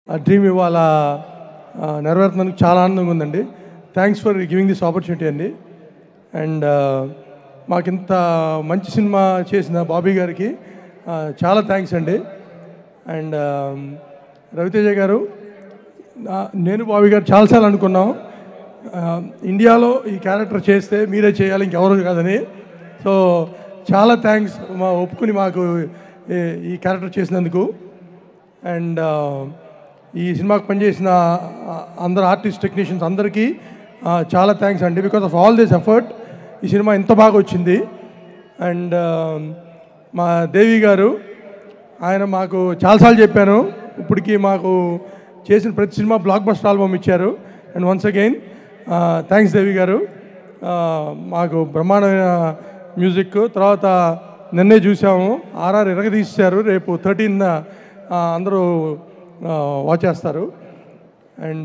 ఆ డ్రీమ్ ఇవాళ ఆ, నెరవేరుతున్నందుకు చాలా ఆనందంగా ఉందండి thanks for giving this opportunity అండి అండ్ మాకింత మంచి సినిమా చేసిన బాబీ గారికి ఆ, చాలా థ్యాంక్స్ అండి అండ్ రవితేజ గారు నా- నేను బాబీ గారు చాలాసార్లు అనుకున్నాం ఆ, ఇండియాలో ఈ క్యారెక్టర్ చేస్తే మీరే చేయాలి ఇంకెవరు కాదని సో చాలా థ్యాంక్స్ మా ఒప్పుకుని మాకు ఈ- ఈ క్యారెక్టర్ చేసినందుకు అండ్ ఈ సినిమాకి పనిచేసిన ఆ, అందరు ఆర్టిస్ట్ టెక్నీషియన్స్ అందరికీ ఆ, చాలా థ్యాంక్స్ అండి because of all this effort ఈ సినిమా ఇంత బాగా వచ్చింది అండ్ మా దేవి గారు ఆయన మాకు చాలాసార్లు చెప్పాను ఇప్పటికీ మాకు చేసిన ప్రతి సినిమా బ్లాక్ బస్టర్ ఆల్బమ్ ఇచ్చారు and once again thanks Devi గారు ఆ, మాకు బ్రహ్మాండమైన మ్యూజిక్ తర్వాత నిన్నే చూసాము ఆర్ఆర్ ఇరగదీశారు రేపు థర్టీన్ అందరూ వాచ్ చేస్తారు అండ్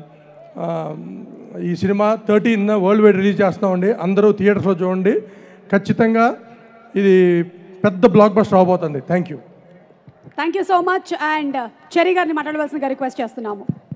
ఈ cinema thirteen world wide release చేస్తామండి అందరూ థియేటర్స్లో చూడండి ఖచ్చితంగా ఇది పెద్ద బ్లాక్ బస్టర్ అవబోతుంది thank you thank you so much and Cherry గారిని మాట్లాడవలసిందిగా రిక్వెస్ట్ చేస్తున్నాము